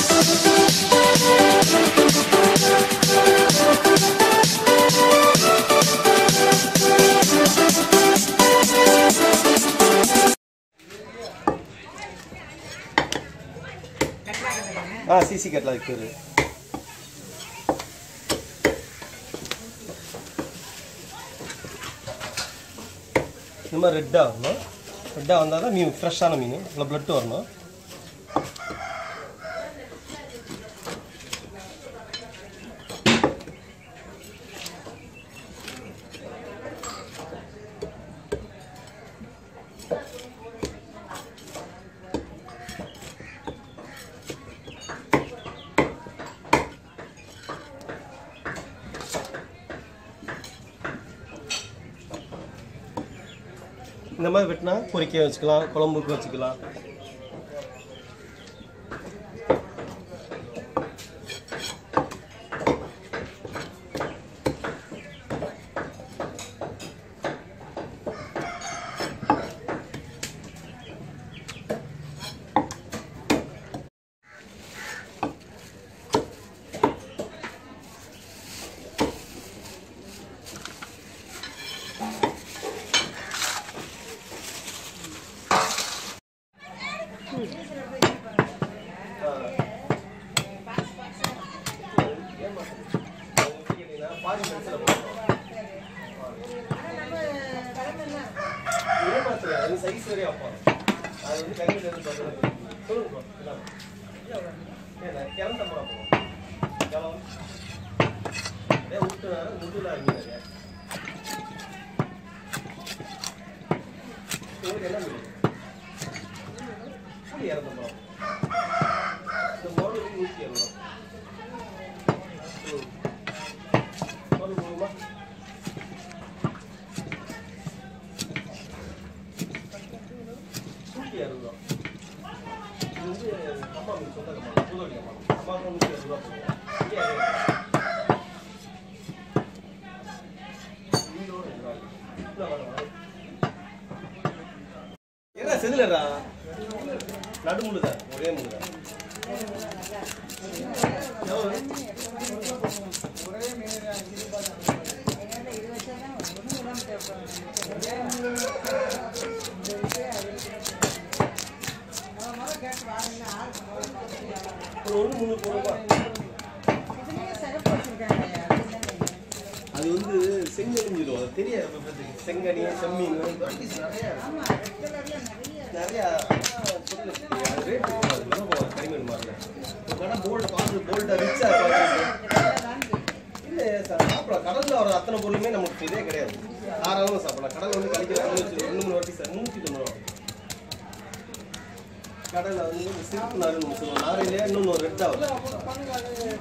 ஆ CC கட்டில் இருக்குது இந்த மாதிரி ரெட்டாக வரணும் ரெட்டாக வந்தால் தான் மீன் ஃப்ரெஷ்ஷான மீன் இவ்வளோ பிளட்டு வரணும் இந்த மாதிரி வெட்டினா பொரிக்க வச்சுக்கலாம் குழம்புக்கு வச்சுக்கலாம் சைஸ் வரையும் வைப்பாங்க அது வந்து கறியில் இருந்து சொல்லுங்க ப்ரோ கிளம்ப போகிறோம் கிளம்ப ஏ விட்டு முதுல மீன் உங்களுக்கு என்ன மீன் புளி இறந்துடும் இந்த மோடு நூற்றி இரநூறு மோடு போடுமா நூற்றி அறுபது இது வந்து அம்மா மீன் சொந்த கம்மா புதோடி அம்மா அம்மாவுக்கு நூற்றி அறுபது ரூபா போடுவோம் இங்கே அதே மீனோட ரெண்டு ரூபாய். இன்னும் வர வர. என்ன செதிலடா நடு முழுதான் ஒரே முழுதான் ஒரு ஒன்று முந்நூறு ரூபா அது வந்து செங்கனிஞ்சிடும் அது தெரியாது விபத்துக்கு. செங்கனி செம்மீன் varieties நிறைய இருக்கு. நிறைய பொருள் இருக்கு. அது rate இருக்கு. அது உள்ள போகாது, கரிமீன் மாதிரில. ஒரு கடை bold பார்த்து bold ஆ rich ஆ பார்த்து இல்ல சார், சாப்பிடலாம் கடல்ல வர அத்தனை பொருளுமே நமக்கு இதே கிடையாது தாராளமா சாப்பிடலாம் கடல் வந்து கழிக்கிற ரெண்டு மூணு வாட்டி சார் நூற்றி தொண்ணூறு ரூபா. கடல்ல வந்து இந்த சிரிப்பு நாருன்னு நம்ம சொல்லுவோம் நாரையிலே இன்னொன்று ஒரு ரெட்டா வரும்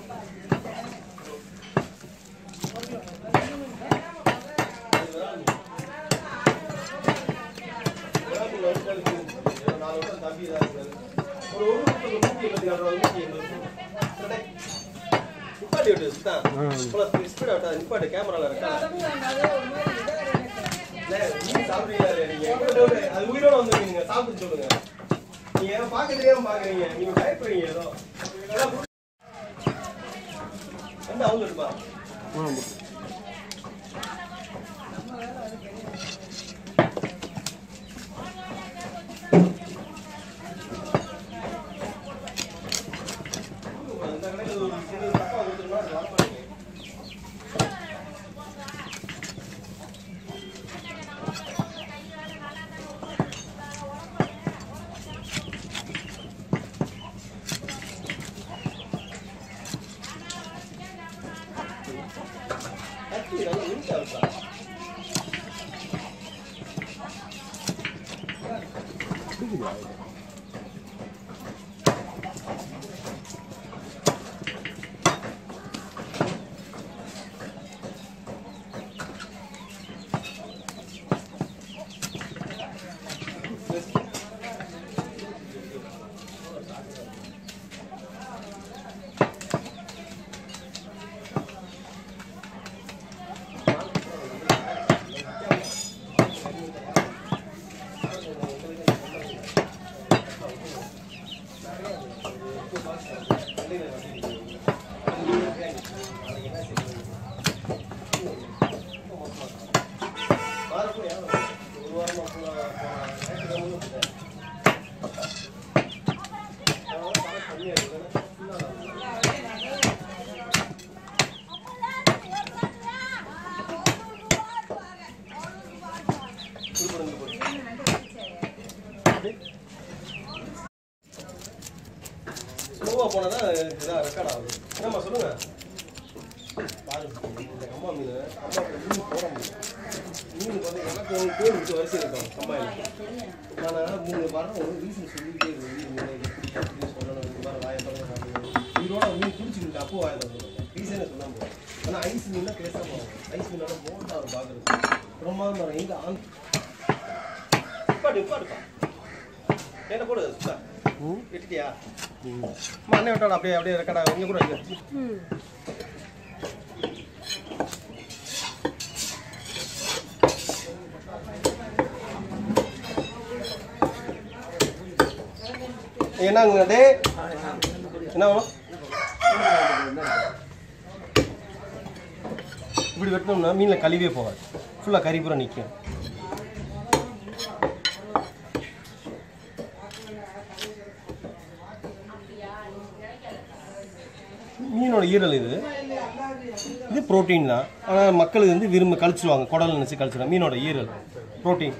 விழாக்குள்ள வந்து கழிச்சு, ஒரு நாலு வருஷம் தம்பி தான் இருக்காரு. ஒரு ஒரு வருஷத்துக்கு நூத்தி எண்பத்தி நாலு ரூபா, நூத்தி எண்பது ரூபா. கரெக்டா? நிப்பாட்டி விட்டு, சுத்தம். இவ்வளவு speed ஆ விட்டா, நிப்பாட்டு, camera ல இருக்கா? இல்ல, நீங்க சாப்பிடுறீங்களா இல்லையா நீங்க? எவ்வளவு doubt? அது உயிரோட வந்திருக்கீங்க, சாப்பிட்டு சொல்லுங்க. நீங்க ஏன் பார்க்க தெரியாம பார்க்கறீங்க? நீங்க பயப்படுறீங்க ஏதோ. எல்லாம் புடி- என்ன அவங்க இருப்பா அந்த கடையில் ஒரு சின்ன தப்பா கொடுத்துருந்தா அது வரமாட்டீங்க ஸ்லோவாக போனால் தான் இதாக ரெக்கார்ட் ஆகுது என்னம்மா சொல்லுங்க பாருங்க இந்த அம்மா மீன் அம்மா மீன் போட முடியும் மீன் வந்து எனக்கு ஒரு பேர் விட்டு வரிசை இருக்கும் கம்மாயில் நான் மூணு வாரம் ஒரு ரீசன் சொல்லிக்கிட்டே இருக்கேன் மீன் மீன் இப்படி அப்படி சொல்லணும் இந்த மாதிரி வாயை திறந்து உயிரோட மீன் குடிச்சுக்கிட்டு அப்போ வாயை திறந்து ரீசனே சொல்லாம போகும் ஆனால் ஐஸ் மீன்னா பேசாம போகும் ஐஸ் மீனால போண்டா அவர் பார்க்குறது பிரமாதம் எங்கே ஆன் உட்காடு உட்காடுப்பா என்ன போடு சுத்தா விட்டுட்டியா அம்மா அண்ணன் விட்டாடா அப்படியே அப்படியே ரெக்கார்டா இங்கே கூட இருக்கு என்னங்க டே என்ன வேணும் இப்படி வெட்டினோம்னா மீனில் கழிவே போகாது ஃபுல்லாக கறி பூரா நிற்கும் மீனோட ஈரல் இது இது புரோட்டீன் தான் ஆனால் மக்கள் இது வந்து விரும்ப கழிச்சிருவாங்க குடல் நினச்சி கழிச்சிருவாங்க மீனோட ஈரல் புரோட்டீன்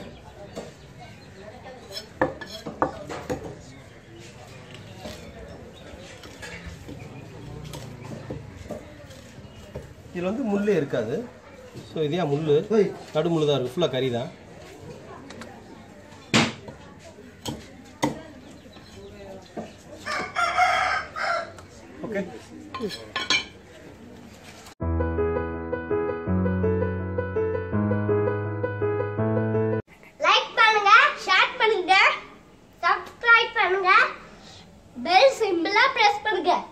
இதில் வந்து முள்ளே இருக்காது ஸோ இதையா முள் நடு முள்ளு தான் இருக்குது ஃபுல்லாக கறி தான் ஓகே லைக் பண்ணுங்க ஷேர் பண்ணுங்க சப்ஸ்கிரைப் பண்ணுங்க பெல் சிம்பிளா பிரஸ் பண்ணுங்க